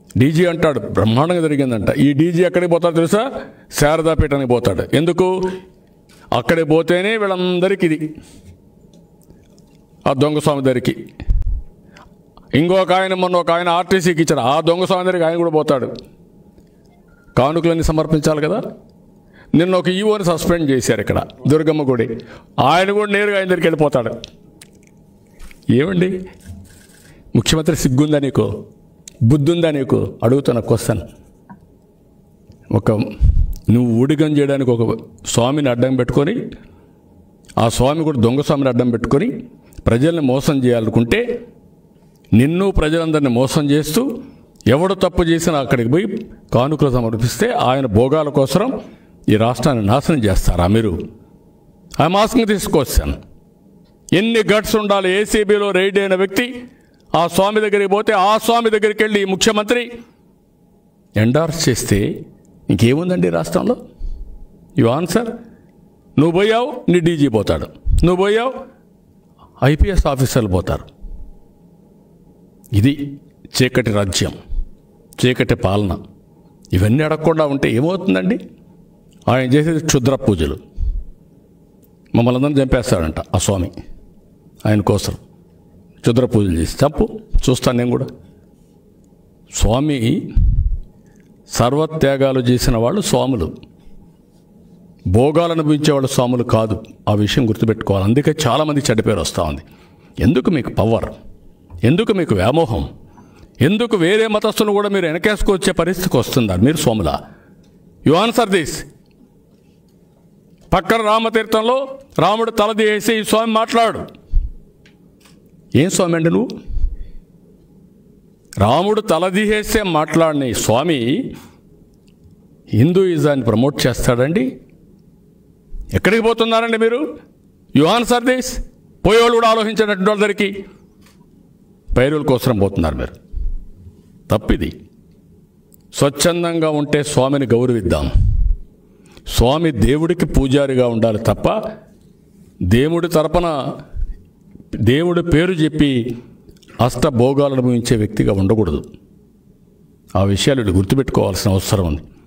DG అంటాడు బ్రహ్మాండంగా జరిగిందంట ఈ డీజీ ఎక్కడికి పోతాడు తెలుసా శారదాపీఠానికి పోతాడు ఎందుకు అక్కడికి పోతేనే వీళ్ళందరికీ ఇది ఆ దొంగ స్వామి దగ్గరికి ఇంకొక ఆయన మొన్న ఒక ఆయన ఆర్టీసీకి ఇచ్చారు ఆ దొంగ స్వామి దగ్గరికి ఆయన కూడా పోతాడు కానుకలన్నీ సమర్పించాలి కదా నిన్న ఒక ఈవోని సస్పెండ్ చేశారు ఇక్కడ దుర్గమ్మ గుడి ఆయన కూడా నేరుగా ఆయన దగ్గరికి వెళ్ళిపోతాడు ఏమండి ముఖ్యమంత్రి సిగ్గుందా నీకు బుద్ధుందా నీకు అడుగుతున్న క్వశ్చన్ ఒక నువ్వు ఊడిగం చేయడానికి ఒక స్వామిని అడ్డం పెట్టుకొని ఆ స్వామి కూడా దొంగ స్వామిని అడ్డం పెట్టుకొని ప్రజల్ని మోసం చేయాలనుకుంటే నిన్ను ప్రజలందరినీ మోసం చేస్తూ ఎవడు తప్పు చేసినా అక్కడికి పోయి కానుకలు సమర్పిస్తే ఆయన భోగాల కోసం ఈ రాష్ట్రాన్ని నాశనం చేస్తారా మీరు ఆ మాస్క్ని తీసుకొచ్చాను ఎన్ని గట్స్ ఉండాలి ఏసీబీలో రైడ్ అయిన వ్యక్తి ఆ స్వామి దగ్గరికి పోతే ఆ స్వామి దగ్గరికి వెళ్ళి ఈ ముఖ్యమంత్రి ఎండార్స్ చేస్తే ఇంకేముందండి ఈ రాష్ట్రంలో యు ఆన్సర్ నువ్వు పోయావు నీ డీజీ పోతాడు నువ్వు పోయావు ఐపీఎస్ ఆఫీసర్లు పోతారు ఇది చీకటి రాజ్యం చీకటి పాలన ఇవన్నీ అడగకుండా ఉంటే ఏమవుతుందండి ఆయన చేసేది క్షుద్ర పూజలు మమ్మల్ని అందరం చంపేస్తాడంట ఆ స్వామి ఆయన కోసం క్షుద్ర పూజలు చేసి చంపు చూస్తాను నేను కూడా స్వామి సర్వత్యాగాలు చేసిన వాళ్ళు స్వాములు భోగాలు అనుభవించేవాళ్ళు స్వాములు కాదు ఆ విషయం గుర్తుపెట్టుకోవాలి అందుకే చాలామంది చెడ్డ పేరు వస్తూ ఉంది ఎందుకు మీకు పవర్ ఎందుకు మీకు వ్యామోహం ఎందుకు వేరే మతస్థులు కూడా మీరు వెనకేసుకొచ్చే పరిస్థితికి వస్తున్నారు మీరు స్వాములా యు ఆన్సర్ దిస్ పక్కన రామతీర్థంలో రాముడు తలది వేసి ఈ స్వామి మాట్లాడు ఏం స్వామి అండి నువ్వు రాముడు తలదిహేస్తే మాట్లాడిన ఈ స్వామి హిందూయిజాన్ని ప్రమోట్ చేస్తాడండి ఎక్కడికి పోతున్నారండి మీరు యు ఆన్సర్ దిస్ పోయేవాళ్ళు కూడా ఆలోచించినటువంటి వాళ్ళ దగ్గరికి పైరుల కోసం పోతున్నారు మీరు తప్పిది స్వచ్ఛందంగా ఉంటే స్వామిని గౌరవిద్దాం స్వామి దేవుడికి పూజారిగా ఉండాలి తప్ప దేవుడి తరపున దేవుడి పేరు చెప్పి అష్టభోగాలను అనుభవించే వ్యక్తిగా ఉండకూడదు ఆ విషయాలు వీళ్ళు గుర్తుపెట్టుకోవాల్సిన అవసరం ఉంది